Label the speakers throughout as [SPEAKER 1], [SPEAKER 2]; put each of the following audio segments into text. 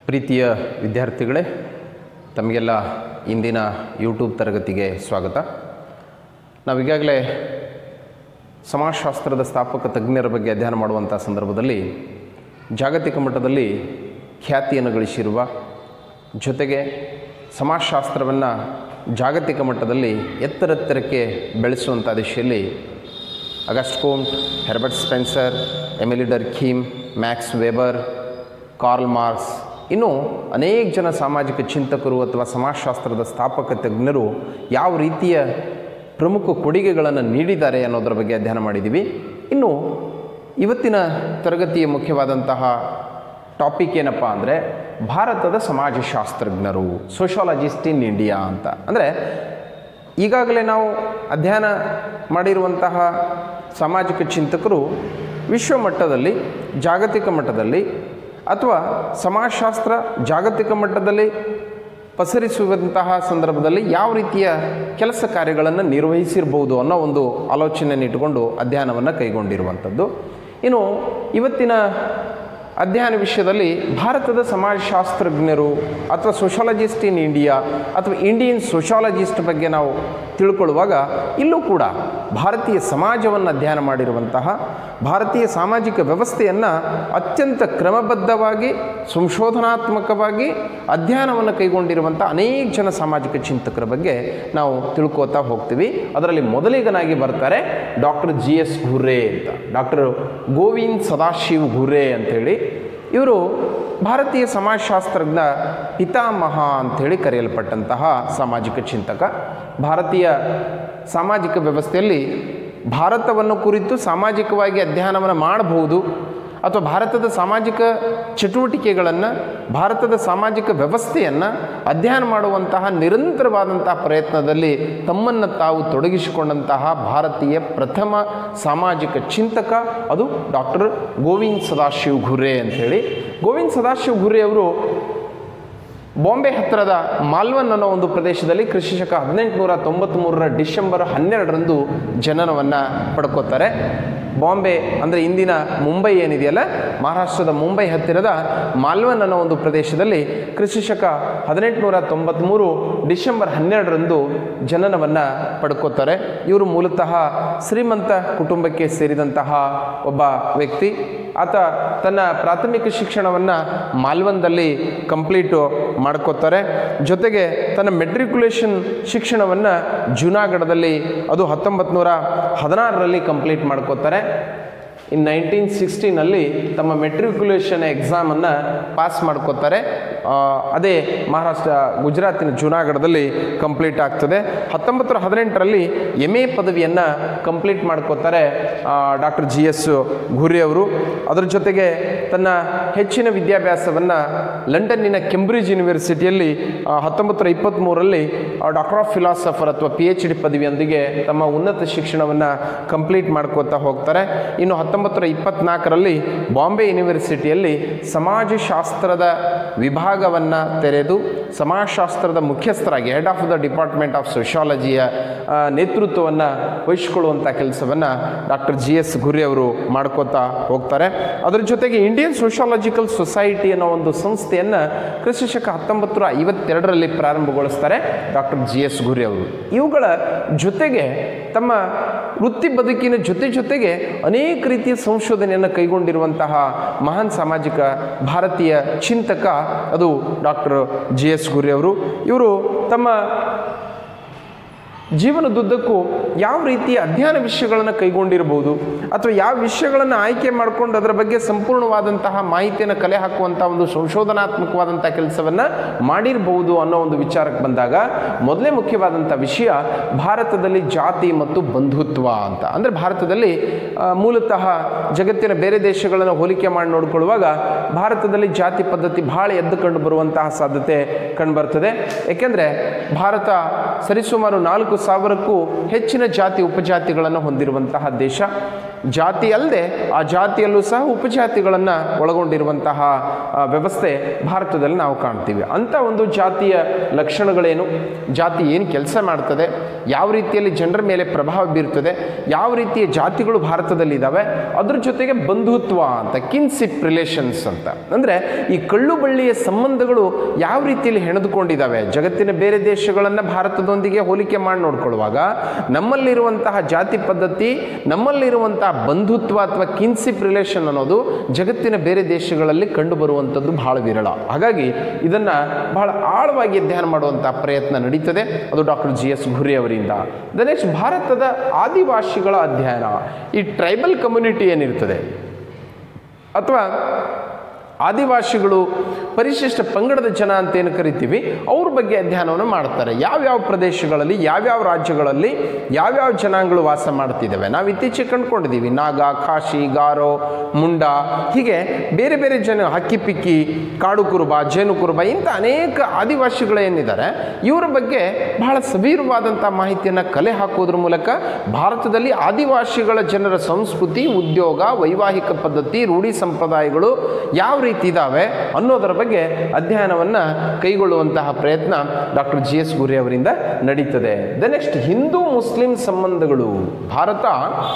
[SPEAKER 1] ಪ್ರೀತಿಯ ವಿದ್ಯಾರ್ಥಿಗಳೇ ತಮಗೆಲ್ಲ ಇಂದಿನ ಯೂಟ್ಯೂಬ್ ತರಗತಿಗೆ ಸ್ವಾಗತ ನಾವೀಗಾಗಲೇ ಸಮಾಜಶಾಸ್ತ್ರದ ಸ್ಥಾಪಕ ತಜ್ಞರ ಬಗ್ಗೆ ಅಧ್ಯಯನ ಮಾಡುವಂಥ ಸಂದರ್ಭದಲ್ಲಿ ಜಾಗತಿಕ ಮಟ್ಟದಲ್ಲಿ ಖ್ಯಾತಿಯನ್ನು ಗಳಿಸಿರುವ ಜೊತೆಗೆ ಸಮಾಜಶಾಸ್ತ್ರವನ್ನು ಜಾಗತಿಕ ಮಟ್ಟದಲ್ಲಿ ಎತ್ತರೆತ್ತರಕ್ಕೆ ಬೆಳೆಸುವಂಥ ದಿಶೆಯಲ್ಲಿ August Comte Herbert Spencer Emile Durkheim Max Weber Karl Marx ಇನ್ನು ಅನೇಕ ಜನ ಸಾಮಾಜಿಕ ಚಿಂತಕರು ಅಥವಾ ಸಮಾಜಶಾಸ್ತ್ರದ ಸ್ಥಾಪಕ ತಜ್ಞರು ಯಾವ ರೀತಿಯ ಪ್ರಮುಖ ಕೊಡುಗೆಗಳನ್ನು ನೀಡಿದ್ದಾರೆ ಅನ್ನೋದರ ಬಗ್ಗೆ ಅಧ್ಯಯನ ಮಾಡಿದ್ದೀವಿ ಇನ್ನು ಇವತ್ತಿನ ತರಗತಿಯ ಮುಖ್ಯವಾದಂತಹ ಟಾಪಿಕ್ ಏನಪ್ಪ ಅಂದರೆ ಭಾರತದ ಸಮಾಜಶಾಸ್ತ್ರಜ್ಞರು ಸೋಷಾಲಜಿಸ್ಟ್ ಇನ್ ಇಂಡಿಯಾ ಅಂತ ಅಂದರೆ ಈಗಾಗಲೇ ನಾವು ಅಧ್ಯಯನ ಮಾಡಿರುವಂತಹ ಸಾಮಾಜಿಕ ಚಿಂತಕರು ವಿಶ್ವ ಮಟ್ಟದಲ್ಲಿ ಜಾಗತಿಕ ಮಟ್ಟದಲ್ಲಿ ಅಥವಾ ಸಮಾಜಶಾಸ್ತ್ರ ಜಾಗತಿಕ ಮಟ್ಟದಲ್ಲಿ ಪಸರಿಸುವಂತಹ ಸಂದರ್ಭದಲ್ಲಿ ಯಾವ ರೀತಿಯ ಕೆಲಸ ಕಾರ್ಯಗಳನ್ನು ನಿರ್ವಹಿಸಿರ್ಬೋದು ಅನ್ನೋ ಒಂದು ಆಲೋಚನೆಯನ್ನು ಇಟ್ಟುಕೊಂಡು ಅಧ್ಯಯನವನ್ನು ಕೈಗೊಂಡಿರುವಂಥದ್ದು ಇನ್ನು ಇವತ್ತಿನ ಅಧ್ಯಯನ ವಿಷಯದಲ್ಲಿ ಭಾರತದ ಸಮಾಜಶಾಸ್ತ್ರಜ್ಞರು ಅಥವಾ ಸೋಷಾಲಜಿಸ್ಟ್ ಇನ್ ಇಂಡಿಯಾ ಅಥವಾ ಇಂಡಿಯನ್ ಸೋಷಾಲಜಿಸ್ಟ್ ಬಗ್ಗೆ ನಾವು ತಿಳ್ಕೊಳ್ಳುವಾಗ ಇಲ್ಲೂ ಕೂಡ ಭಾರತೀಯ ಸಮಾಜವನ್ನು ಅಧ್ಯಯನ ಮಾಡಿರುವಂತಹ ಭಾರತೀಯ ಸಾಮಾಜಿಕ ವ್ಯವಸ್ಥೆಯನ್ನು ಅತ್ಯಂತ ಕ್ರಮಬದ್ಧವಾಗಿ ಸಂಶೋಧನಾತ್ಮಕವಾಗಿ ಅಧ್ಯಯನವನ್ನು ಕೈಗೊಂಡಿರುವಂಥ ಅನೇಕ ಜನ ಸಾಮಾಜಿಕ ಚಿಂತಕರ ಬಗ್ಗೆ ನಾವು ತಿಳ್ಕೋತಾ ಹೋಗ್ತೀವಿ ಅದರಲ್ಲಿ ಮೊದಲಿಗನಾಗಿ ಬರ್ತಾರೆ ಡಾಕ್ಟರ್ ಜಿ ಎಸ್ ಘುರ್ರೆ ಅಂತ ಡಾಕ್ಟರ್ ಗೋವಿಂದ್ ಸದಾಶಿವ್ ಘುರ್ರೆ ಅಂಥೇಳಿ ಇವರು ಭಾರತೀಯ ಸಮಾಜಶಾಸ್ತ್ರಜ್ಞ ಪಿತಾಮಹ ಅಂಥೇಳಿ ಕರೆಯಲ್ಪಟ್ಟಂತಹ ಸಾಮಾಜಿಕ ಚಿಂತಕ ಭಾರತೀಯ ಸಾಮಾಜಿಕ ವ್ಯವಸ್ಥೆಯಲ್ಲಿ ಭಾರತವನ್ನು ಕುರಿತು ಸಾಮಾಜಿಕವಾಗಿ ಅಧ್ಯಯನವನ್ನು ಮಾಡಬಹುದು ಅಥವಾ ಭಾರತದ ಸಾಮಾಜಿಕ ಚಟುವಟಿಕೆಗಳನ್ನು ಭಾರತದ ಸಾಮಾಜಿಕ ವ್ಯವಸ್ಥೆಯನ್ನು ಅಧ್ಯಯನ ಮಾಡುವಂತಹ ನಿರಂತರವಾದಂತಹ ಪ್ರಯತ್ನದಲ್ಲಿ ತಮ್ಮನ್ನು ತಾವು ತೊಡಗಿಸಿಕೊಂಡಂತಹ ಭಾರತೀಯ ಪ್ರಥಮ ಸಾಮಾಜಿಕ ಚಿಂತಕ ಅದು ಡಾಕ್ಟರ್ ಗೋವಿಂದ್ ಸದಾಶಿವ್ ಘುರ್ರೆ ಅಂಥೇಳಿ ಗೋವಿಂದ್ ಸದಾಶಿವ್ ಘುರ್ರೆ ಅವರು ಬಾಂಬೆ ಹತ್ತಿರದ ಮಾಲ್ವನ್ ಅನ್ನೋ ಒಂದು ಪ್ರದೇಶದಲ್ಲಿ ಕೃಷಿ ಶಕ ಹದಿನೆಂಟುನೂರ ತೊಂಬತ್ತ್ಮೂರರ ಡಿಸೆಂಬರ್ ಹನ್ನೆರಡರಂದು ಜನನವನ್ನು ಪಡ್ಕೋತಾರೆ ಬಾಂಬೆ ಅಂದರೆ ಇಂದಿನ ಮುಂಬೈ ಏನಿದೆಯಲ್ಲ ಮಹಾರಾಷ್ಟ್ರದ ಮುಂಬೈ ಹತ್ತಿರದ ಮಾಲ್ವನ್ ಅನ್ನೋ ಒಂದು ಪ್ರದೇಶದಲ್ಲಿ ಕೃಷಿ ಶಕ ಹದಿನೆಂಟುನೂರ ತೊಂಬತ್ತ್ಮೂರು ಡಿಸೆಂಬರ್ ಹನ್ನೆರಡರಂದು ಜನನವನ್ನು ಪಡ್ಕೋತಾರೆ ಇವರು ಮೂಲತಃ ಶ್ರೀಮಂತ ಕುಟುಂಬಕ್ಕೆ ಸೇರಿದಂತಹ ಒಬ್ಬ ವ್ಯಕ್ತಿ ಆತ ತನ್ನ ಪ್ರಾಥಮಿಕ ಶಿಕ್ಷಣವನ್ನು ಮಾಲ್ವನ್ದಲ್ಲಿ ಕಂಪ್ಲೀಟು ಮಾಡ್ಕೋತಾರೆ ಜೊತೆಗೆ ತನ್ನ ಮೆಟ್ರಿಕ್ಯುಲೇಷನ್ ಶಿಕ್ಷಣವನ್ನು ಜುನಾಗಢದಲ್ಲಿ ಅದು ಹತ್ತೊಂಬತ್ತು ನೂರ ಹದಿನಾರರಲ್ಲಿ ಕಂಪ್ಲೀಟ್ ಮಾಡ್ಕೋತಾರೆ ಇನ್ ನೈನ್ಟೀನ್ ಸಿಕ್ಸ್ಟೀನಲ್ಲಿ ತಮ್ಮ ಮೆಟ್ರಿಕ್ಯುಲೇಷನ್ ಎಕ್ಸಾಮನ್ನು ಪಾಸ್ ಮಾಡ್ಕೋತಾರೆ ಆ, ಅದೇ ಮಹಾರಾಷ್ಟ್ರ ಗುಜರಾತಿನ ಜುನಾಗಢದಲ್ಲಿ ಕಂಪ್ಲೀಟ್ ಆಗ್ತದೆ ಹತ್ತೊಂಬತ್ತು ನೂರ ಹದಿನೆಂಟರಲ್ಲಿ ಎಮ್ ಎ ಪದವಿಯನ್ನು ಕಂಪ್ಲೀಟ್ ಮಾಡ್ಕೋತಾರೆ ಡಾಕ್ಟರ್ ಜಿ ಎಸ್ ಘುರಿ ಅವರು ಅದರ ಜೊತೆಗೆ ತನ್ನ ಹೆಚ್ಚಿನ ವಿದ್ಯಾಭ್ಯಾಸವನ್ನು ಲಂಡನ್ನಿನ ಕೆಂಬ್ರಿಡ್ಜ್ ಯೂನಿವರ್ಸಿಟಿಯಲ್ಲಿ ಹತ್ತೊಂಬತ್ತು ನೂರ ಇಪ್ಪತ್ತ್ಮೂರರಲ್ಲಿ ಡಾಕ್ಟರ್ ಆಫ್ ಫಿಲಾಸಫರ್ ಅಥವಾ ಪಿ ಎಚ್ ಡಿ ಪದವಿಯೊಂದಿಗೆ ತಮ್ಮ ಉನ್ನತ ಶಿಕ್ಷಣವನ್ನು ಕಂಪ್ಲೀಟ್ ಮಾಡ್ಕೋತಾ ಹೋಗ್ತಾರೆ ಇನ್ನು ಹತ್ತೊಂಬತ್ತು ನೂರ ಇಪ್ಪತ್ತ್ನಾಲ್ಕರಲ್ಲಿ ಬಾಂಬೆ ಯೂನಿವರ್ಸಿಟಿಯಲ್ಲಿ ಸಮಾಜಶಾಸ್ತ್ರದ ವಿಭಾಗವನ್ನು ತೆರೆದು ಸಮಾಜಶಾಸ್ತ್ರದ ಮುಖ್ಯಸ್ಥರಾಗಿ head of the department of ಸೋಷಾಲಜಿಯ ನೇತೃತ್ವವನ್ನು ವಹಿಸಿಕೊಳ್ಳುವಂಥ ಕೆಲಸವನ್ನು ಡಾಕ್ಟರ್ ಜಿ ಎಸ್ ಗುರಿ ಅವರು ಮಾಡ್ಕೋತಾ ಹೋಗ್ತಾರೆ ಅದರ ಜೊತೆಗೆ ಇಂಡಿಯನ್ ಸೋಷಾಲಜಿಕಲ್ ಸೊಸೈಟಿ ಅನ್ನೋ ಒಂದು ಸಂಸ್ಥೆಯನ್ನು ಕ್ರಿಸ್ತ ಶಕ ಹತ್ತೊಂಬತ್ತು ನೂರ ಐವತ್ತೆರಡರಲ್ಲಿ ಪ್ರಾರಂಭಗೊಳಿಸ್ತಾರೆ ಡಾಕ್ಟರ್ ಜಿ ಎಸ್ ಗುರಿ ಅವರು ಇವುಗಳ ಜೊತೆಗೆ ತಮ್ಮ ವೃತ್ತಿ ಬದುಕಿನ ಜೊತೆ ಜೊತೆಗೆ ಅನೇಕ ರೀತಿಯ ಸಂಶೋಧನೆಯನ್ನು ಕೈಗೊಂಡಿರುವಂತಹ ಮಹಾನ್ ಸಾಮಾಜಿಕ ಭಾರತೀಯ ಚಿಂತಕ ಅದು ಡಾಕ್ಟರ್ ಜಿ ಎಸ್ ಗುರಿ ಅವರು ಇವರು ತಮ್ಮ ಜೀವನದುದ್ದಕ್ಕೂ ಯಾವ ರೀತಿಯ ಅಧ್ಯಯನ ವಿಷಯಗಳನ್ನು ಕೈಗೊಂಡಿರ್ಬೋದು ಅಥವಾ ಯಾವ ವಿಷಯಗಳನ್ನು ಆಯ್ಕೆ ಮಾಡಿಕೊಂಡು ಅದರ ಬಗ್ಗೆ ಸಂಪೂರ್ಣವಾದಂತಹ ಮಾಹಿತಿಯನ್ನು ಕಲೆ ಹಾಕುವಂಥ ಒಂದು ಸಂಶೋಧನಾತ್ಮಕವಾದಂಥ ಕೆಲಸವನ್ನು ಮಾಡಿರ್ಬೋದು ಅನ್ನೋ ಒಂದು ವಿಚಾರಕ್ಕೆ ಬಂದಾಗ ಮೊದಲೇ ಮುಖ್ಯವಾದಂಥ ವಿಷಯ ಭಾರತದಲ್ಲಿ ಜಾತಿ ಮತ್ತು ಬಂಧುತ್ವ ಅಂತ ಅಂದರೆ ಭಾರತದಲ್ಲಿ ಆ, ಮೂಲತಃ ಜಗತ್ತಿನ ಬೇರೆ ದೇಶಗಳನ್ನು ಹೋಲಿಕೆ ಮಾಡಿ ನೋಡಿಕೊಳ್ಳುವಾಗ ಭಾರತದಲ್ಲಿ ಜಾತಿ ಪದ್ಧತಿ ಭಾಳ ಎದ್ದು ಕಂಡು ಬರುವಂತಹ ಸಾಧ್ಯತೆ ಕಂಡುಬರ್ತದೆ ಏಕೆಂದರೆ ಭಾರತ ಸರಿಸುಮಾರು ನಾಲ್ಕು ಸಾವಿರಕ್ಕೂ ಹೆಚ್ಚಿನ ಜಾತಿ ಉಪಜಾತಿಗಳನ್ನು ಹೊಂದಿರುವಂತಹ ದೇಶ ಜಾತಿ ಅಲ್ಲದೆ ಆ ಜಾತಿಯಲ್ಲೂ ಸಹ ಉಪಜಾತಿಗಳನ್ನು ಒಳಗೊಂಡಿರುವಂತಹ ಆ, ವ್ಯವಸ್ಥೆ ಭಾರತದಲ್ಲಿ ನಾವು ಕಾಣ್ತೀವಿ ಅಂಥ ಒಂದು ಜಾತಿಯ ಲಕ್ಷಣಗಳೇನು ಜಾತಿ ಏನು ಕೆಲಸ ಮಾಡ್ತದೆ ಯಾವ ರೀತಿಯಲ್ಲಿ ಜನರ ಮೇಲೆ ಪ್ರಭಾವ ಬೀರ್ತದೆ ಯಾವ ರೀತಿಯ ಜಾತಿಗಳು ಭಾರತದಲ್ಲಿದ್ದಾವೆ ಅದ್ರ ಜೊತೆಗೆ ಬಂಧುತ್ವ ಅಂತ ಕಿನ್ಸಿಪ್ ರಿಲೇಷನ್ಸ್ ಅಂತ ಅಂದರೆ ಈ ಕಳ್ಳು ಬಳ್ಳಿಯ ಸಂಬಂಧಗಳು ಯಾವ ರೀತಿಯಲ್ಲಿ ಹೆಣೆದುಕೊಂಡಿದ್ದಾವೆ ಜಗತ್ತಿನ ಬೇರೆ ದೇಶಗಳನ್ನು ಭಾರತದೊಂದಿಗೆ ಹೋಲಿಕೆ ಮಾಡಿ ನೋಡ್ಕೊಳ್ಳುವಾಗ ನಮ್ಮಲ್ಲಿರುವಂತಹ ಜಾತಿ ಪದ್ಧತಿ ನಮ್ಮಲ್ಲಿರುವಂತಹ ಬಂಧುತ್ವ ಅಥವಾ ಕಿನ್ಸಿಪ್ ರಿಲೇಷನ್ ಅನ್ನೋದು ಜಗತ್ತಿನ ಬೇರೆ ದೇಶಗಳಲ್ಲಿ ಕಂಡು ಬರುವಂಥದ್ದು ಬಹಳ ವಿರಳ ಹಾಗಾಗಿ ಇದನ್ನು ಬಹಳ ಆಳವಾಗಿ ಅಧ್ಯಯನ ಮಾಡುವಂಥ ಪ್ರಯತ್ನ ನಡೀತದೆ ಅದು ಡಾಕ್ಟರ್ ಜಿ ಎಸ್ ಘುರಿ ಅವರಿಂದ ದ ನೆಕ್ಸ್ಟ್ ಭಾರತದ ಆದಿವಾಸಿಗಳ ಅಧ್ಯಯನ ಈ ಟ್ರೈಬಲ್ ಕಮ್ಯುನಿಟಿ ಏನಿರ್ತದೆ ಅಥವಾ ಆದಿವಾಸಿಗಳು ಪರಿಶಿಷ್ಟ ಪಂಗಡದ ಜನ ಅಂತ ಏನು ಕರಿತೀವಿ ಅವ್ರ ಬಗ್ಗೆ ಅಧ್ಯಯನವನ್ನು ಮಾಡ್ತಾರೆ ಯಾವ್ಯಾವ ಪ್ರದೇಶಗಳಲ್ಲಿ ಯಾವ್ಯಾವ ರಾಜ್ಯಗಳಲ್ಲಿ ಯಾವ್ಯಾವ ಜನಾಂಗಗಳು ವಾಸ ಮಾಡ್ತಿದ್ದಾವೆ ನಾವು ಇತ್ತೀಚೆಗೆ ಕಂಡುಕೊಂಡಿದ್ದೀವಿ ನಾಗ ಕಾಶಿ ಗಾರೋ ಮುಂಡ ಹೀಗೆ ಬೇರೆ ಬೇರೆ ಜನ ಹಕ್ಕಿ ಪಿಕ್ಕಿ ಕಾಡು ಕುರುಬ ಜೇನು ಕುರುಬ ಇಂಥ ಅನೇಕ ಆದಿವಾಸಿಗಳು ಏನಿದ್ದಾರೆ ಇವರ ಬಗ್ಗೆ ಬಹಳ ಸವೀರವಾದಂಥ ಮಾಹಿತಿಯನ್ನು ಕಲೆ ಹಾಕೋದ್ರ ಮೂಲಕ ಭಾರತದಲ್ಲಿ ಆದಿವಾಸಿಗಳ ಜನರ ಸಂಸ್ಕೃತಿ ಉದ್ಯೋಗ ವೈವಾಹಿಕ ಪದ್ಧತಿ ರೂಢಿ ಸಂಪ್ರದಾಯಗಳು ಯಾವ ರೀತಿ ಇದ್ದಾವೆ ಅನ್ನೋದರ ಬಗ್ಗೆ ಅಧ್ಯಯನವನ್ನು ಕೈಗೊಳ್ಳುವಂತಹ ಪ್ರಯತ್ನ ಡಾಕ್ಟರ್ ಜಿ ಎಸ್ ಗುರಿ ಅವರಿಂದ ನಡೀತದೆ ದ ನೆಕ್ಸ್ಟ್ ಹಿಂದೂ ಮುಸ್ಲಿಂ ಸಂಬಂಧಗಳು ಭಾರತ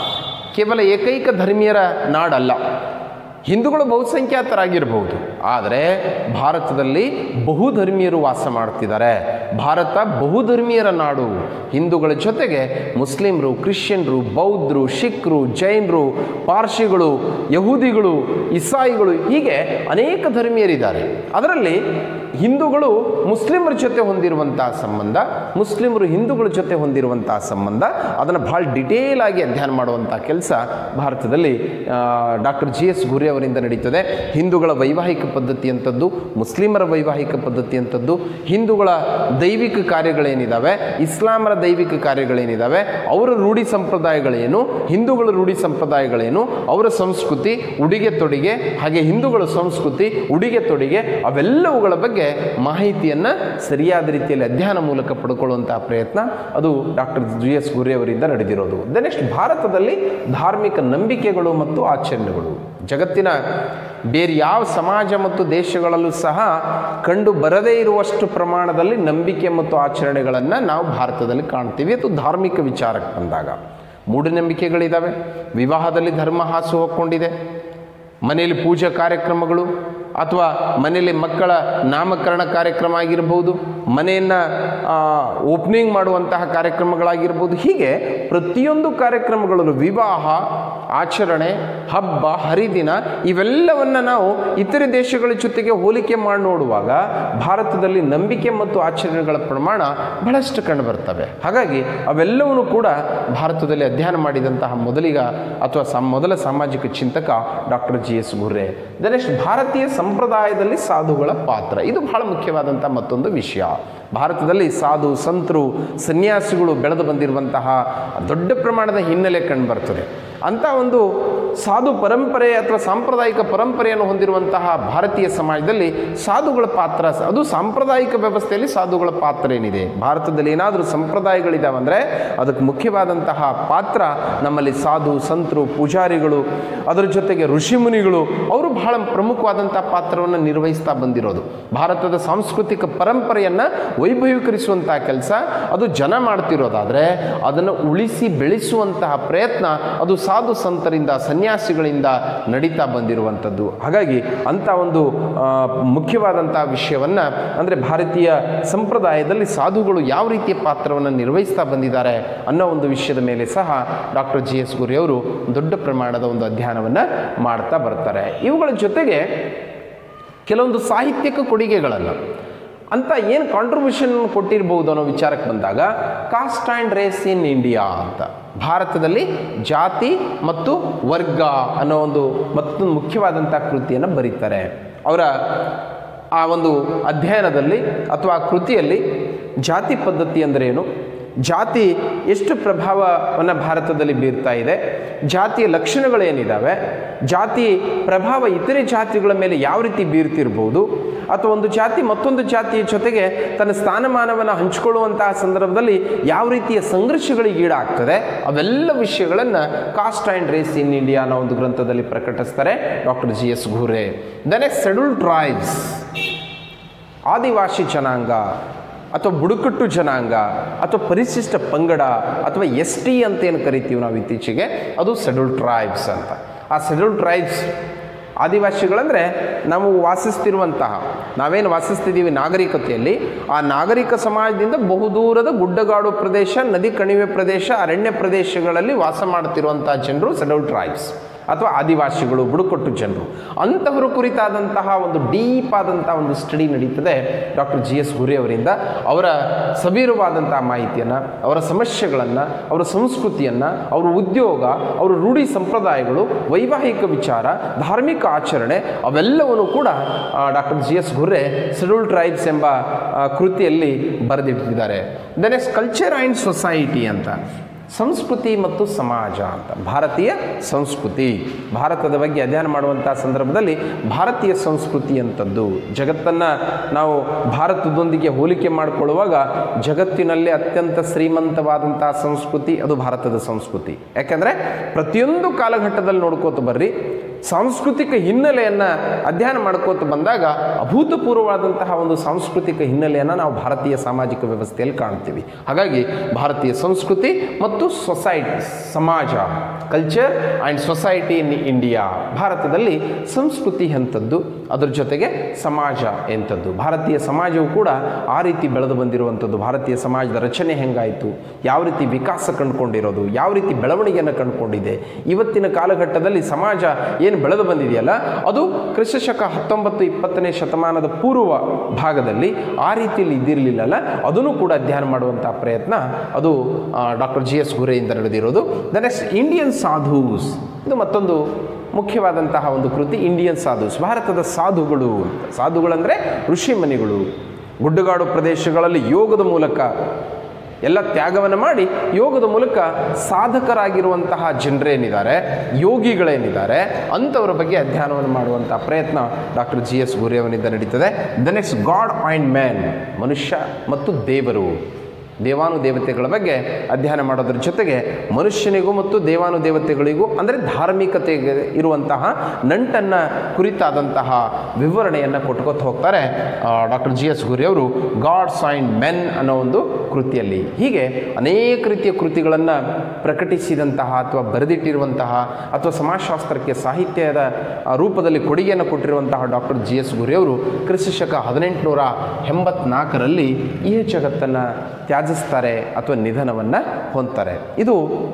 [SPEAKER 1] ಕೇವಲ ಏಕೈಕ ಧರ್ಮೀಯರ ನಾಡಲ್ಲ ಹಿಂದೂಗಳು ಬಹುಸಂಖ್ಯಾತರಾಗಿರಬಹುದು ಆದರೆ ಭಾರತದಲ್ಲಿ ಬಹುಧರ್ಮೀಯರು ವಾಸ ಮಾಡ್ತಿದ್ದಾರೆ ಭಾರತ ಬಹುಧರ್ಮೀಯರ ನಾಡು ಹಿಂದೂಗಳ ಜೊತೆಗೆ ಮುಸ್ಲಿಮರು ಕ್ರಿಶ್ಚಿಯನ್ರು ಬೌದ್ಧರು ಸಿಖ್ರು ಜೈನರು ಪಾರ್ಸಿಗಳು ಯಹೂದಿಗಳು ಇಸಾಯಿಗಳು ಹೀಗೆ ಅನೇಕ ಧರ್ಮೀಯರಿದ್ದಾರೆ ಅದರಲ್ಲಿ ಹಿಂದೂಗಳು ಮುಸ್ಲಿಮರ ಜೊತೆ ಹೊಂದಿರುವಂತಹ ಸಂಬಂಧ ಮುಸ್ಲಿಮರು ಹಿಂದೂಗಳ ಜೊತೆ ಹೊಂದಿರುವಂತಹ ಸಂಬಂಧ ಅದನ್ನು ಭಾಳ ಡಿಟೇಲ್ ಆಗಿ ಅಧ್ಯಯನ ಮಾಡುವಂಥ ಕೆಲಸ ಭಾರತದಲ್ಲಿ ಡಾಕ್ಟರ್ ಜಿ ಎಸ್ ಗುರಿ ಅವರಿಂದ ನಡೀತದೆ ಹಿಂದೂಗಳ ವೈವಾಹಿಕ ಪದ್ಧತಿ ಅಂಥದ್ದು ಮುಸ್ಲಿಮರ ವೈವಾಹಿಕ ಪದ್ಧತಿ ಅಂಥದ್ದು ಹಿಂದೂಗಳ ದೈವಿಕ ಕಾರ್ಯಗಳೇನಿದ್ದಾವೆ ಇಸ್ಲಾಮರ ದೈವಿಕ ಕಾರ್ಯಗಳೇನಿದ್ದಾವೆ ಅವರ ರೂಢಿ ಸಂಪ್ರದಾಯಗಳೇನು ಹಿಂದೂಗಳ ರೂಢಿ ಸಂಪ್ರದಾಯಗಳೇನು ಅವರ ಸಂಸ್ಕೃತಿ ಉಡುಗೆ ತೊಡಿಗೆ ಹಾಗೆ ಹಿಂದೂಗಳ ಸಂಸ್ಕೃತಿ ಉಡುಗೆ ತೊಡಿಗೆ ಅವೆಲ್ಲವುಗಳ ಬಗ್ಗೆ ಮಾಹಿತಿಯನ್ನು ಸರಿಯಾದ ರೀತಿಯಲ್ಲಿ ಅಧ್ಯಯನ ಮೂಲಕ ಪಡ್ಕೊಳ್ಳುವಂತಹ ಪ್ರಯತ್ನ ಅದು ಡಾಕ್ಟರ್ ಜಿ ಎಸ್ ಗುರಿ ಅವರಿಂದ ನಡೆದಿರೋದು ದ ನೆಕ್ಸ್ಟ್ ಭಾರತದಲ್ಲಿ ಧಾರ್ಮಿಕ ನಂಬಿಕೆಗಳು ಮತ್ತು ಆಚರಣೆಗಳು ಜಗತ್ತಿನ ಬೇರೆ ಯಾವ ಸಮಾಜ ಮತ್ತು ದೇಶಗಳಲ್ಲೂ ಸಹ ಕಂಡು ಬರದೇ ಇರುವಷ್ಟು ಪ್ರಮಾಣದಲ್ಲಿ ನಂಬಿಕೆ ಮತ್ತು ಆಚರಣೆಗಳನ್ನು ನಾವು ಭಾರತದಲ್ಲಿ ಕಾಣ್ತೀವಿ ಅದು ಧಾರ್ಮಿಕ ವಿಚಾರಕ್ಕೆ ಬಂದಾಗ ಮೂಢನಂಬಿಕೆಗಳಿದ್ದಾವೆ ವಿವಾಹದಲ್ಲಿ ಧರ್ಮ ಹಾಸು ಹೊಕ್ಕೊಂಡಿದೆ ಮನೆಯಲ್ಲಿ ಪೂಜಾ ಕಾರ್ಯಕ್ರಮಗಳು ಅಥವಾ ಮನೆಯಲ್ಲಿ ಮಕ್ಕಳ ನಾಮಕರಣ ಕಾರ್ಯಕ್ರಮ ಆಗಿರ್ಬೋದು ಮನೆಯನ್ನು ಓಪನಿಂಗ್ ಮಾಡುವಂತಹ ಕಾರ್ಯಕ್ರಮಗಳಾಗಿರ್ಬೋದು ಹೀಗೆ ಪ್ರತಿಯೊಂದು ಕಾರ್ಯಕ್ರಮಗಳಲ್ಲೂ ವಿವಾಹ ಆಚರಣೆ ಹಬ್ಬ ಹರಿದಿನ ಇವೆಲ್ಲವನ್ನು ನಾವು ಇತರೆ ದೇಶಗಳ ಜೊತೆಗೆ ಹೋಲಿಕೆ ಮಾಡಿ ನೋಡುವಾಗ ಭಾರತದಲ್ಲಿ ನಂಬಿಕೆ ಮತ್ತು ಆಚರಣೆಗಳ ಪ್ರಮಾಣ ಬಹಳಷ್ಟು ಕಂಡುಬರ್ತವೆ ಹಾಗಾಗಿ ಅವೆಲ್ಲವನ್ನೂ ಕೂಡ ಭಾರತದಲ್ಲಿ ಅಧ್ಯಯನ ಮಾಡಿದಂತಹ ಮೊದಲಿಗ ಅಥವಾ ಸಂ ಮೊದಲ ಸಾಮಾಜಿಕ ಚಿಂತಕ doctor G S Ghurye the next ಭಾರತೀಯ ಸಂಪ್ರದಾಯದಲ್ಲಿ ಸಾಧುಗಳ ಪಾತ್ರ ಇದು ಬಹಳ ಮುಖ್ಯವಾದಂಥ ಮತ್ತೊಂದು ವಿಷಯ ಭಾರತದಲ್ಲಿ ಸಾಧು ಸಂತರು ಸನ್ಯಾಸಿಗಳು ಬೆಳೆದು ಬಂದಿರುವಂತಹ ದೊಡ್ಡ ಪ್ರಮಾಣದ ಹಿನ್ನೆಲೆ ಕಂಡುಬರ್ತದೆ ಅಂಥ ಒಂದು ಸಾಧು ಪರಂಪರೆ ಅಥವಾ ಸಾಂಪ್ರದಾಯಿಕ ಪರಂಪರೆಯನ್ನು ಹೊಂದಿರುವಂತಹ ಭಾರತೀಯ ಸಮಾಜದಲ್ಲಿ ಸಾಧುಗಳ ಪಾತ್ರ ಅದು ಸಾಂಪ್ರದಾಯಿಕ ವ್ಯವಸ್ಥೆಯಲ್ಲಿ ಸಾಧುಗಳ ಪಾತ್ರ ಏನಿದೆ ಭಾರತದಲ್ಲಿ ಏನಾದರೂ ಸಂಪ್ರದಾಯಗಳಿದ್ದಾವೆ ಅಂದರೆ ಅದಕ್ಕೆ ಮುಖ್ಯವಾದಂತಹ ಪಾತ್ರ ನಮ್ಮಲ್ಲಿ ಸಾಧು ಸಂತರು ಪೂಜಾರಿಗಳು ಅದರ ಜೊತೆಗೆ ಋಷಿಮುನಿಗಳು ಅವರು ಬಹಳ ಪ್ರಮುಖವಾದಂಥ ಪಾತ್ರವನ್ನು ನಿರ್ವಹಿಸ್ತಾ ಬಂದಿರೋದು ಭಾರತದ ಸಾಂಸ್ಕೃತಿಕ ಪರಂಪರೆಯನ್ನು ವೈಭವೀಕರಿಸುವಂತಹ ಕೆಲಸ ಅದು ಜನ ಮಾಡ್ತಿರೋದಾದರೆ ಅದನ್ನು ಉಳಿಸಿ ಬೆಳೆಸುವಂತಹ ಪ್ರಯತ್ನ ಅದು ಸಾಧು ಸಂತರಿಂದ ಸನ್ಯಾಸಿಗಳಿಂದ ನಡೀತಾ ಬಂದಿರುವಂಥದ್ದು ಹಾಗಾಗಿ ಅಂಥ ಒಂದು ಆ, ಮುಖ್ಯವಾದಂಥ ವಿಷಯವನ್ನು ಅಂದರೆ ಭಾರತೀಯ ಸಂಪ್ರದಾಯದಲ್ಲಿ ಸಾಧುಗಳು ಯಾವ ರೀತಿಯ ಪಾತ್ರವನ್ನು ನಿರ್ವಹಿಸ್ತಾ ಬಂದಿದ್ದಾರೆ ಅನ್ನೋ ಒಂದು ವಿಷಯದ ಮೇಲೆ ಸಹ ಡಾಕ್ಟರ್ ಜಿ ಎಸ್ ಗುರಿ ಅವರು ದೊಡ್ಡ ಪ್ರಮಾಣದ ಒಂದು ಅಧ್ಯಯನವನ್ನು ಮಾಡ್ತಾ ಬರ್ತಾರೆ ಇವುಗಳ ಜೊತೆಗೆ ಕೆಲವೊಂದು ಸಾಹಿತ್ಯಿಕ ಕೊಡುಗೆಗಳನ್ನು ಅಂತ ಏನು ಕಾಂಟ್ರಿಬ್ಯೂಷನ್ ಕೊಟ್ಟಿರ್ಬೋದು ಅನ್ನೋ ವಿಚಾರಕ್ಕೆ ಬಂದಾಗ caste and race in India ಅಂತ ಭಾರತದಲ್ಲಿ ಜಾತಿ ಮತ್ತು ವರ್ಗ ಅನ್ನೋ ಒಂದು ಮತ್ತೊಂದು ಮುಖ್ಯವಾದಂಥ ಕೃತಿಯನ್ನು ಬರೀತಾರೆ ಅವರ ಆ ಒಂದು ಅಧ್ಯಯನದಲ್ಲಿ ಅಥವಾ ಆ ಕೃತಿಯಲ್ಲಿ ಜಾತಿ ಪದ್ಧತಿ ಅಂದ್ರೇನು ಜಾತಿ ಎಷ್ಟು ಪ್ರಭಾವವನ್ನು ಭಾರತದಲ್ಲಿ ಬೀರ್ತಾ ಇದೆ ಜಾತಿಯ ಲಕ್ಷಣಗಳೇನಿದ್ದಾವೆ ಜಾತಿ ಪ್ರಭಾವ ಇತರೆ ಜಾತಿಗಳ ಮೇಲೆ ಯಾವ ರೀತಿ ಬೀರ್ತಿರ್ಬೋದು ಅಥವಾ ಒಂದು ಜಾತಿ ಮತ್ತೊಂದು ಜಾತಿಯ ಜೊತೆಗೆ ತನ್ನ ಸ್ಥಾನಮಾನವನ್ನು ಹಂಚಿಕೊಳ್ಳುವಂತಹ ಸಂದರ್ಭದಲ್ಲಿ ಯಾವ ರೀತಿಯ ಸಂಘರ್ಷಗಳಿಗೆ ಈಡಾಗ್ತದೆ ಅವೆಲ್ಲ ವಿಷಯಗಳನ್ನು caste and race in India ಅನ್ನೋ ಒಂದು ಗ್ರಂಥದಲ್ಲಿ ಪ್ರಕಟಿಸ್ತಾರೆ doctor G S Ghurye the next schedule tribes Adivasi ಜನಾಂಗ ಅಥವಾ ಬುಡಕಟ್ಟು ಜನಾಂಗ ಅಥವಾ ಪರಿಶಿಷ್ಟ ಪಂಗಡ ಅಥವಾ ಎಸ್ ಟಿ ಅಂತ ಏನು ಕರಿತೀವಿ ನಾವು ಇತ್ತೀಚೆಗೆ ಅದು ಶೆಡ್ಯೂಲ್ ಟ್ರೈಬ್ಸ್ ಅಂತ ಆ ಶೆಡ್ಯೂಲ್ ಟ್ರೈಬ್ಸ್ ಆದಿವಾಸಿಗಳಂದರೆ ನಾವು ವಾಸಿಸ್ತಿರುವಂತಹ ನಾವೇನು ವಾಸಿಸ್ತಿದ್ದೀವಿ ನಾಗರಿಕತೆಯಲ್ಲಿ ಆ ನಾಗರಿಕ ಸಮಾಜದಿಂದ ಬಹುದೂರದ ಗುಡ್ಡಗಾಡು ಪ್ರದೇಶ ನದಿ ಕಣಿವೆ ಪ್ರದೇಶ ಅರಣ್ಯ ಪ್ರದೇಶಗಳಲ್ಲಿ ವಾಸ ಮಾಡ್ತಿರುವಂತಹ ಜನರು ಶೆಡ್ಯೂಲ್ ಟ್ರೈಬ್ಸ್ ಅಥವಾ ಆದಿವಾಸಿಗಳು ಬುಡಕಟ್ಟು ಜನರು ಅಂಥವರ ಕುರಿತಾದಂತಹ ಒಂದು ಡೀಪ್ ಆದಂತಹ ಒಂದು ಸ್ಟಡಿ ನಡೀತದೆ ಡಾಕ್ಟರ್ ಜಿ ಎಸ್ ಗುರಿ ಅವರಿಂದ ಅವರ ಸಬೀರವಾದಂತಹ ಮಾಹಿತಿಯನ್ನು ಅವರ ಸಮಸ್ಯೆಗಳನ್ನು ಅವರ ಸಂಸ್ಕೃತಿಯನ್ನು ಅವರ ಉದ್ಯೋಗ ಅವರ ರೂಢಿ ಸಂಪ್ರದಾಯಗಳು ವೈವಾಹಿಕ ವಿಚಾರ ಧಾರ್ಮಿಕ ಆಚರಣೆ ಅವೆಲ್ಲವನ್ನು ಕೂಡ doctor G S Ghurye schedule tribes ಎಂಬ ಆ, ಕೃತಿಯಲ್ಲಿ ಬರೆದಿಟ್ಟಿದ್ದಾರೆ the next culture and society ಅಂತ ಸಂಸ್ಕೃತಿ ಮತ್ತು ಸಮಾಜ ಅಂತ ಭಾರತೀಯ ಸಂಸ್ಕೃತಿ ಭಾರತದ ಬಗ್ಗೆ ಅಧ್ಯಯನ ಮಾಡುವಂಥ ಸಂದರ್ಭದಲ್ಲಿ ಭಾರತೀಯ ಸಂಸ್ಕೃತಿ ಅಂತದ್ದು ಜಗತ್ತನ್ನು ನಾವು ಭಾರತದೊಂದಿಗೆ ಹೋಲಿಕೆ ಮಾಡಿಕೊಳ್ಳುವಾಗ ಜಗತ್ತಿನಲ್ಲಿ ಅತ್ಯಂತ ಶ್ರೀಮಂತವಾದಂಥ ಸಂಸ್ಕೃತಿ ಅದು ಭಾರತದ ಸಂಸ್ಕೃತಿ ಯಾಕೆಂದರೆ ಪ್ರತಿಯೊಂದು ಕಾಲಘಟ್ಟದಲ್ಲಿ ನೋಡ್ಕೋತ ಬರ್ರಿ ಸಾಂಸ್ಕೃತಿಕ ಹಿನ್ನೆಲೆಯನ್ನು ಅಧ್ಯಯನ ಮಾಡ್ಕೋತ ಬಂದಾಗ ಅಭೂತಪೂರ್ವವಾದಂತಹ ಒಂದು ಸಾಂಸ್ಕೃತಿಕ ಹಿನ್ನೆಲೆಯನ್ನು ನಾವು ಭಾರತೀಯ ಸಾಮಾಜಿಕ ವ್ಯವಸ್ಥೆಯಲ್ಲಿ ಕಾಣ್ತೀವಿ ಹಾಗಾಗಿ ಭಾರತೀಯ ಸಂಸ್ಕೃತಿ ಮತ್ತು ಸೊಸೈಟಿ ಸಮಾಜ culture and society in India ಭಾರತದಲ್ಲಿ ಸಂಸ್ಕೃತಿ ಎಂಥದ್ದು ಅದ್ರ ಜೊತೆಗೆ ಸಮಾಜ ಎಂಥದ್ದು ಭಾರತೀಯ ಸಮಾಜವು ಕೂಡ ಆ ರೀತಿ ಬೆಳೆದು ಬಂದಿರುವಂಥದ್ದು ಭಾರತೀಯ ಸಮಾಜದ ರಚನೆ ಹೆಂಗಾಯಿತು ಯಾವ ರೀತಿ ವಿಕಾಸ ಕಂಡುಕೊಂಡಿರೋದು ಯಾವ ರೀತಿ ಬೆಳವಣಿಗೆಯನ್ನು ಕಂಡುಕೊಂಡಿದೆ ಇವತ್ತಿನ ಕಾಲಘಟ್ಟದಲ್ಲಿ ಸಮಾಜ ಏನು ಬೆಳೆದು ಬಂದಿದೆಯಲ್ಲ ಅದು ಕ್ರಿಸ್ತಶಕ ಹತ್ತೊಂಬತ್ತು ಇಪ್ಪತ್ತನೇ ಶತಮಾನದ ಪೂರ್ವ ಭಾಗದಲ್ಲಿ ಆ ರೀತಿಯಲ್ಲಿ ಇದ್ದಿರಲಿಲ್ಲಲ್ಲ ಅದನ್ನು ಕೂಡ ಅಧ್ಯಯನ ಮಾಡುವಂಥ ಪ್ರಯತ್ನ ಅದು ಡಾಕ್ಟರ್ ಜಿ ಎಸ್ ಗುರೆಯಿಂದ ನಡೆದಿರೋದು ದ ನೆಕ್ಸ್ಟ್ ಇಂಡಿಯನ್ ಸಾಧೂಸ್ ಇದು ಮತ್ತೊಂದು ಮುಖ್ಯವಾದಂತಹ ಒಂದು ಕೃತಿ ಇಂಡಿಯನ್ ಸಾಧುಸ್ ಭಾರತದ ಸಾಧುಗಳು ಅಂತ ಸಾಧುಗಳಂದರೆ ಋಷಿಮನಿಗಳು ಗುಡ್ಡಗಾಡು ಪ್ರದೇಶಗಳಲ್ಲಿ ಯೋಗದ ಮೂಲಕ ಎಲ್ಲ ತ್ಯಾಗವನ್ನು ಮಾಡಿ ಯೋಗದ ಮೂಲಕ ಸಾಧಕರಾಗಿರುವಂತಹ ಜನರೇನಿದ್ದಾರೆ ಯೋಗಿಗಳೇನಿದ್ದಾರೆ ಅಂಥವರ ಬಗ್ಗೆ ಅಧ್ಯಯನವನ್ನು ಮಾಡುವಂಥ ಪ್ರಯತ್ನ ಡಾಕ್ಟರ್ ಜಿ ಎಸ್ ಗುರಿಯವನಿಂದ ನಡೀತದೆ the next god and man ಮನುಷ್ಯ ಮತ್ತು ದೇವರು ದೇವಾನುದೇವತೆಗಳ ಬಗ್ಗೆ ಅಧ್ಯಯನ ಮಾಡೋದ್ರ ಜೊತೆಗೆ ಮನುಷ್ಯನಿಗೂ ಮತ್ತು ದೇವಾನುದೇವತೆಗಳಿಗೂ ಅಂದರೆ ಧಾರ್ಮಿಕತೆಗೆ ಇರುವಂತಹ ನಂಟನ್ನು ಕುರಿತಾದಂತಹ ವಿವರಣೆಯನ್ನು ಕೊಟ್ಕೊತ ಹೋಗ್ತಾರೆ ಡಾಕ್ಟರ್ ಜಿ ಎಸ್ ಗುರಿಯವರು ಗಾಡ್ಸ್ ಆ್ಯಂಡ್ ಮೆನ್ ಅನ್ನೋ ಒಂದು ಕೃತಿಯಲ್ಲಿ ಹೀಗೆ ಅನೇಕ ರೀತಿಯ ಕೃತಿಗಳನ್ನು ಪ್ರಕಟಿಸಿದಂತಹ ಅಥವಾ ಬರೆದಿಟ್ಟಿರುವಂತಹ ಅಥವಾ ಸಮಾಜಶಾಸ್ತ್ರಕ್ಕೆ ಸಾಹಿತ್ಯದ ಆ, ರೂಪದಲ್ಲಿ ಕೊಡುಗೆಯನ್ನು ಕೊಟ್ಟಿರುವಂತಹ ಡಾಕ್ಟರ್ ಜಿ ಎಸ್ ಗುರಿಯವರು ಕ್ರಿಸ್ತಶಕ ಹದಿನೆಂಟುನೂರ ಎಂಬತ್ನಾಲ್ಕರಲ್ಲಿ ಈ ಜಗತ್ತನ್ನು ತ್ಯಾಜಿಸ್ತಾರೆ ಅಥವಾ ನಿಧನವನ್ನು ಹೊಂದ್ತಾರೆ ಇದು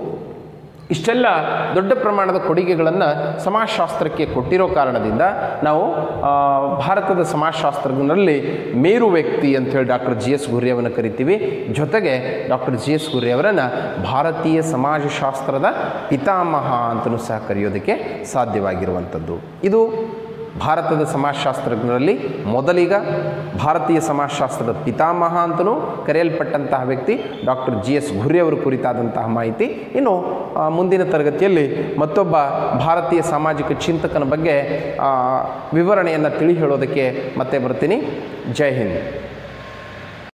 [SPEAKER 1] ಇಷ್ಟೆಲ್ಲ ದೊಡ್ಡ ಪ್ರಮಾಣದ ಕೊಡುಗೆಗಳನ್ನು ಸಮಾಜಶಾಸ್ತ್ರಕ್ಕೆ ಕೊಟ್ಟಿರೋ ಕಾರಣದಿಂದ ನಾವು ಆ, ಭಾರತದ ಸಮಾಜಶಾಸ್ತ್ರಜ್ಞರಲ್ಲಿ ಮೇರು ವ್ಯಕ್ತಿ ಅಂತೇಳಿ ಡಾಕ್ಟರ್ ಜಿ ಎಸ್ ಗುರಿಯವರನ್ನು ಕರಿತೀವಿ ಜೊತೆಗೆ ಡಾಕ್ಟರ್ ಜಿ ಎಸ್ ಗುರಿಯವರನ್ನು ಭಾರತೀಯ ಸಮಾಜಶಾಸ್ತ್ರದ ಪಿತಾಮಹ ಅಂತಲೂ ಸಹ ಕರೆಯೋದಕ್ಕೆ ಸಾಧ್ಯವಾಗಿರುವಂಥದ್ದು ಇದು ಭಾರತದ ಸಮಾಜಶಾಸ್ತ್ರಜ್ಞರಲ್ಲಿ ಮೊದಲಿಗ ಭಾರತೀಯ ಸಮಾಜಶಾಸ್ತ್ರದ ಪಿತಾಮಹ ಅಂತಲೂ ಕರೆಯಲ್ಪಟ್ಟಂತಹ ವ್ಯಕ್ತಿ ಡಾಕ್ಟರ್ ಜಿ ಎಸ್ ಘುರಿಯವರು ಕುರಿತಾದಂತಹ ಮಾಹಿತಿ ಇನ್ನು ಆ, ಮುಂದಿನ ತರಗತಿಯಲ್ಲಿ ಮತ್ತೊಬ್ಬ ಭಾರತೀಯ ಸಾಮಾಜಿಕ ಚಿಂತಕನ ಬಗ್ಗೆ ಆ, ವಿವರಣೆಯನ್ನು ತಿಳಿ ಹೇಳೋದಕ್ಕೆ ಮತ್ತೆ ಬರ್ತೀನಿ ಜೈ ಹಿಂದ್